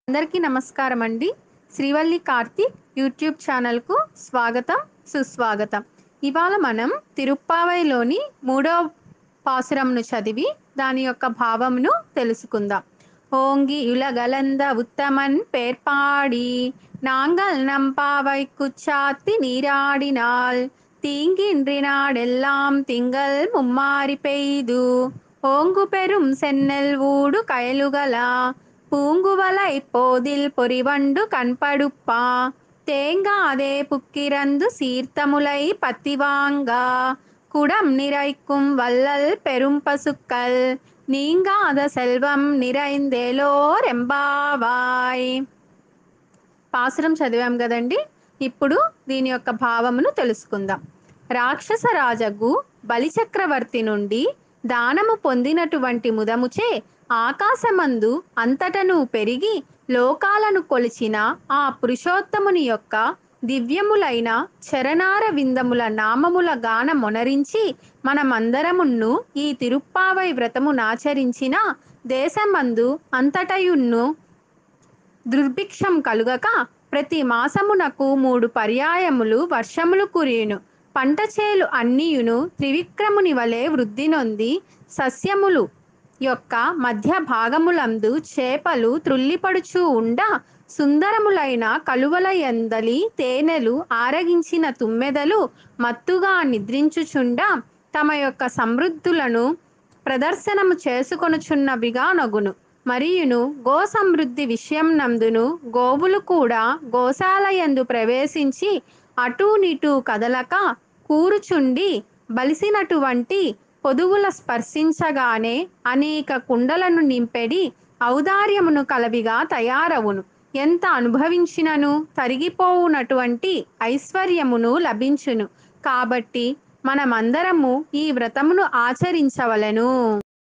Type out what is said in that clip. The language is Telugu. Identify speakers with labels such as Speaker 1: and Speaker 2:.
Speaker 1: అందరికీ నమస్కారం అండి శ్రీవల్లి కార్తీక్ యూట్యూబ్ ఛానల్కు స్వాగతం సుస్వాగతం ఇవాళ మనం తిరుప్పావైలోని మూడో పాసురంను చదివి దాని యొక్క భావమును తెలుసుకుందాం ఓంగి యులగలంద ఉత్తమన్ పేర్పాడి நாங்கள் நம்பாவை குச்சாத்தி நீராடினால் தீங்கின்றினாடெல்லாம் திங்கள் மும்மாரி பெய்து ஓங்கு பெரும் சென்னல் ஊடு கயலுகலா பூங்குவலை போதில் பொறிவண்டு கண்படுப்பா தேங்காதே புக்கிரந்து சீர்த்தமுலை பத்திவாங்கா குடம் நிறைக்கும் வள்ளல் பெரும் பசுக்கள் நீங்காத செல்வம் நிறைந்தேలోరెంబావాయ్ పాసురం చదివాం కదండి ఇప్పుడు దీని యొక్క భావమును తెలుసుకుందాం రాక్షస రాజగు బలిచక్రవర్తి నుండి దానము పొందినటువంటి ముదముచే ఆకాశమందు అంతటను పెరిగి లోకాలను కొలిచిన ఆ పురుషోత్తముని యొక్క దివ్యములైన చరణార విందముల నామముల గాన మొనరించి మనమందరమును ఈ తిరుప్పావై వ్రతమునాచరించిన దేశమందు అంతటయున్ను దుర్భిక్షం కలుగక ప్రతి మాసమునకు మూడు పర్యాయములు వర్షములు కురియును పంట చేలు అన్నియును త్రివిక్రముని వలె వృద్ధి నొంది సస్యములు యొక్క మధ్య భాగములందు చేపలు త్రుల్లిపడుచు ఉండ సుందరములైన కలువల ఎందలి తేనెలు ఆరగించిన తుమ్మెదలు మత్తుగా నిద్రించుచుండ తమ యొక్క సమృద్ధులను ప్రదర్శనము చేసుకొనుచున్నవిగా నగును మరియును గో సమృద్ధి విషయం నందును గోవులు కూడా గోశాలయందు ప్రవేశించి అటూనిటూ కదలక కూరుచుండి బలిసినటువంటి పొదువుల స్పర్శించగానే అనేక కుండలను నింపెడి ఔదార్యమును కలవిగా తయారవును ఎంత అనుభవించినను తరిగిపోవునటువంటి ఐశ్వర్యమును లభించును కాబట్టి మనమందరము ఈ వ్రతమును ఆచరించవలెను